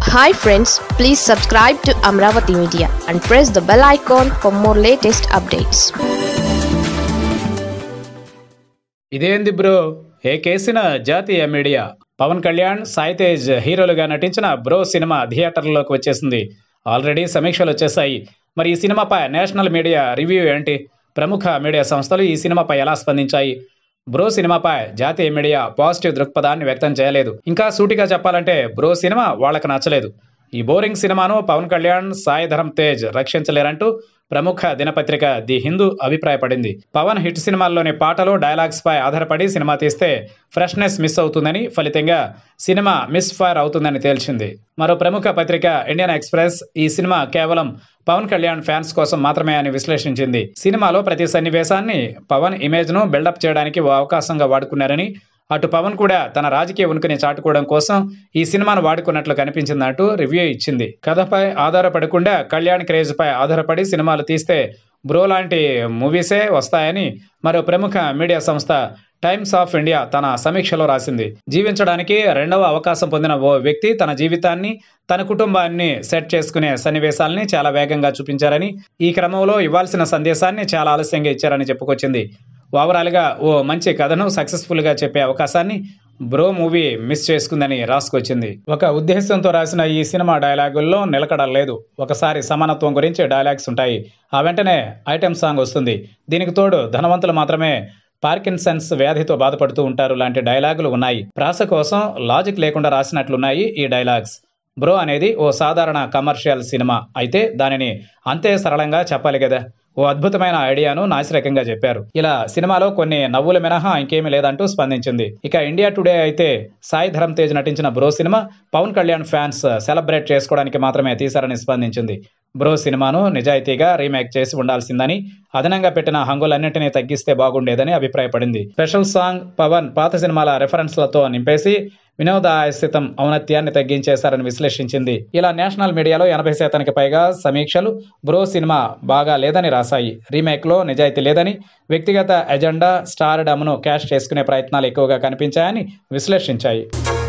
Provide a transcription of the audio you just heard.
hi friends please subscribe to Amaravati media and press the bell icon for more latest updates ఇదేంది bro ఏ కేసిన జాతీయ media Pawan Kalyan Sai Tej హీరోలుగా నటించిన బ్రో సినిమా థియేటర్లోకి వచ్చేసింది ఆల్రెడీ సమీక్షలు వచ్చేసాయి మరి ఈ సినిమాపై నేషనల్ మీడియా రివ్యూ ఏంటి ప్రముఖ మీడియా సంస్థలు ఈ సినిమాపై ఎలా స్పందించాయి బ్రో సినిమాపై జాతీయ మీడియా పాజిటివ్ దృక్పథాన్ని వ్యక్తం చేయలేదు ఇంకా సూటిగా చెప్పాలంటే బ్రో సినిమా వాళ్ళకి నచ్చలేదు ఈ బోరింగ్ సినిమాను పవన్ కళ్యాణ్ సాయి ధరమ్ తేజ్ రక్షించలేరంటూ ప్రముఖ దినపత్రిక ది హిందూ అభిప్రాయపడింది పవన్ హిట్ సినిమాల్లోని పాటలు డైలాగ్స్ పై ఆధారపడి సినిమా తీస్తే ఫ్రెష్నెస్ మిస్ అవుతుందని ఫలితంగా సినిమా మిస్ ఫైర్ అవుతుందని తేల్చింది మరో ప్రముఖ పత్రిక ఇండియన్ ఎక్స్ప్రెస్ ఈ సినిమా కేవలం పవన్ కళ్యాణ్ ఫ్యాన్స్ కోసం మాత్రమే అని విశ్లేషించింది సినిమాలో ప్రతి సన్నివేశాన్ని పవన్ ఇమేజ్ ను బిల్డప్ చేయడానికి ఓ అవకాశంగా వాడుకున్నారని అటు పవన్ కూడా తన రాజకీయ ఉనికిని చాటుకోవడం కోసం ఈ సినిమాను వాడుకున్నట్లు కనిపించిందంటూ రివ్యూ ఇచ్చింది కథపై ఆధారపడకుండా కళ్యాణ్ క్రేజ్ పై ఆధారపడి సినిమాలు తీస్తే బ్రో లాంటి మూవీసే వస్తాయని మరో ప్రముఖ మీడియా సంస్థ టైమ్స్ ఆఫ్ ఇండియా తన సమీక్షలో రాసింది జీవించడానికి రెండవ అవకాశం పొందిన ఓ వ్యక్తి తన జీవితాన్ని తన కుటుంబాన్ని సెట్ చేసుకునే సన్నివేశాల్ని చాలా వేగంగా చూపించారని ఈ క్రమంలో ఇవ్వాల్సిన సందేశాన్ని చాలా ఆలస్యంగా ఇచ్చారని చెప్పుకొచ్చింది ఓవరాల్గా ఓ మంచి కథను సక్సెస్ఫుల్గా చెప్పే అవకాశాన్ని బ్రో మూవీ మిస్ చేసుకుందని రాసుకొచ్చింది ఒక ఉద్దేశంతో రాసిన ఈ సినిమా డైలాగుల్లో నిలకడ లేదు ఒకసారి సమానత్వం గురించి డైలాగ్స్ ఉంటాయి ఆ వెంటనే ఐటెం సాంగ్ వస్తుంది దీనికి తోడు ధనవంతులు మాత్రమే పార్కిన్సన్స్ వ్యాధితో బాధపడుతూ ఉంటారు లాంటి డైలాగులు ఉన్నాయి ప్రాస కోసం లాజిక్ లేకుండా రాసినట్లున్నాయి ఈ డైలాగ్స్ బ్రో అనేది ఓ సాధారణ కమర్షియల్ సినిమా అయితే దానిని అంతే సరళంగా చెప్పాలి కదా ఓ అద్భుతమైన ఐడియాను నాసిరకంగా చెప్పారు ఇలా సినిమాలో కొన్ని నవ్వులు మినహా ఇంకేమీ లేదంటూ స్పందించింది ఇక ఇండియా టుడే అయితే సాయి ధరమ్ తేజ్ నటించిన bro cinema Pawan Kalyan fans celebrate చేసుకోవడానికి మాత్రమే తీశారని స్పందించింది బ్రో సినిమాను నిజాయితీగా రీమేక్ చేసి ఉండాల్సిందని అదనంగా పెట్టిన హంగులన్నింటినీ తగ్గిస్తే బాగుండేదని అభిప్రాయపడింది స్పెషల్ సాంగ్ పవన్ పాత సినిమాల రెఫరెన్స్లతో నింపేసి వినోదాయస్థితం ఔన్నత్యాన్ని తగ్గించేశారని విశ్లేషించింది ఇలా నేషనల్ మీడియాలో ఎనభై శాతానికి పైగా సమీక్షలు బ్రో సినిమా బాగా లేదని రాశాయి రీమేక్లో నిజాయితీ లేదని వ్యక్తిగత ఎజెండా స్టార్ డమ్ను క్యాష్ చేసుకునే ప్రయత్నాలు ఎక్కువగా కనిపించాయని విశ్లేషించాయి